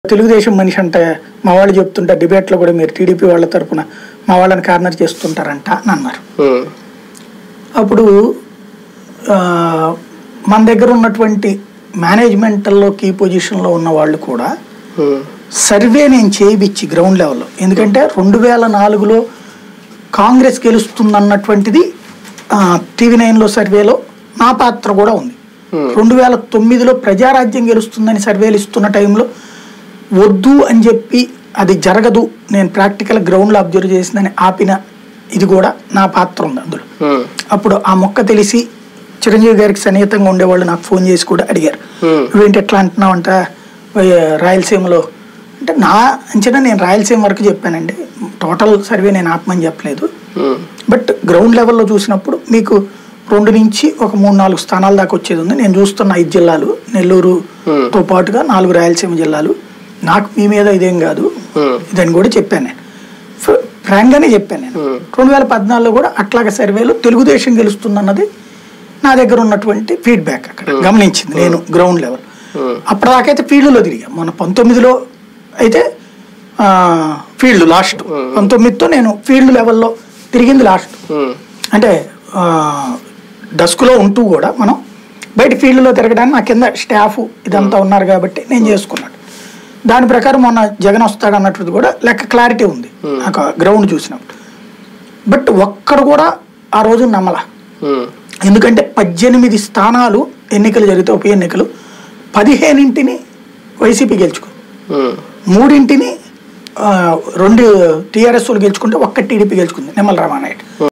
తెలుగుదేశం మనిషి అంటే మా వాళ్ళు చెప్తుంటే డిబేట్లో కూడా మీరు టీడీపీ వాళ్ళ తరపున మా వాళ్ళని కార్నర్ చేస్తుంటారంట అని అన్నారు ఉమ్, అప్పుడు ఆ, మన దగ్గర ఉన్నటువంటి మేనేజ్మెంటల్లో కీ పొజిషన్లో ఉన్న వాళ్ళు కూడా ఉమ్, సర్వే నేను చేయించి గ్రౌండ్ లెవెల్లో ఎందుకంటే రెండు వేల నాలుగులో కాంగ్రెస్ గెలుస్తుందన్నటువంటిది టీవీ నైన్లో సర్వేలో నా పాత్ర కూడా ఉంది Hmm. రెండు వేల తొమ్మిదిలో ప్రజారాజ్యం గెలుస్తుందని సర్వేలు ఇస్తున్న టైంలో వద్దు అని చెప్పి అది జరగదు నేను ప్రాక్టికల్ గ్రౌండ్లో అబ్జర్వ్ చేసిందని ఆపిన ఇది కూడా నా పాత్ర ఉంది అందులో ఉమ్, అప్పుడు ఆ మొక్క తెలిసి చిరంజీవి గారికి సన్నిహితంగా ఉండేవాళ్ళు నాకు ఫోన్ చేసి కూడా అడిగారు Hmm. నువ్వేంటి ఎట్లా అంటున్నావు అంట రాయలసీమలో అంటే నా అంచనా నేను రాయలసీమ వరకు చెప్పానండి టోటల్ సర్వే నేను ఆపమని చెప్పలేదు ఉమ్, బట్ గ్రౌండ్ లెవెల్లో చూసినప్పుడు మీకు రెండు నుంచి ఒక మూడు నాలుగు స్థానాల దాకా వచ్చేది ఉంది నేను చూస్తున్న ఐదు జిల్లాలు నెల్లూరుతో పాటుగా నాలుగు రాయలసీమ జిల్లాలు నాకు మీ మీద ఇదేం కాదు ఉమ్, ఇదని కూడా చెప్పాను నేను ఫ- ఫ్రాంక్గానే చెప్పాను నేను Hmm. రెండు వేల పద్నాలుగులో కూడా అట్లాగే సర్వేలో తెలుగుదేశం గెలుస్తుందన్నది నా దగ్గర ఉన్నటువంటి ఫీడ్బ్యాక్ అక్కడ గమనించింది నేను గ్రౌండ్ లెవెల్ ఉమ్, అప్పటిదాకైతే ఫీల్డ్లో తిరిగా మొన్న పంతొమ్మిదిలో అయితే ఫీల్డ్ లాస్ట్ పంతొమ్మిదితో నేను ఫీల్డ్ లెవెల్లో తిరిగింది లాస్ట్ ఉమ్, అంటే డస్క్లో ఉంటూ కూడా మనం బయట ఫీల్డ్లో తిరగడానికి నా కింద స్టాఫ్ ఇదంతా ఉన్నారు కాబట్టి నేను చేసుకున్నాను దాని ప్రకారం మొన్న జగన్ వస్తాడు అన్నట్టు కూడా లెక్క క్లారిటీ ఉంది నాకు గ్రౌండ్ చూసినప్పుడు బట్ ఒక్కడు కూడా ఆ రోజు నమ్మల ఉమ్, ఎందుకంటే పద్దెనిమిది స్థానాలు ఎన్నికలు జరిగితే ఉప ఎన్నికలు పదిహేనింటిని వైసీపీ గెలుచుకుంది ఉమ్, మూడింటిని ఆ, రెండు టీఆర్ఎస్ వాళ్ళు గెలుచుకుంటే ఒక్క టీడీపీ గెలుచుకుంది నిమ్మల రామానాయుడు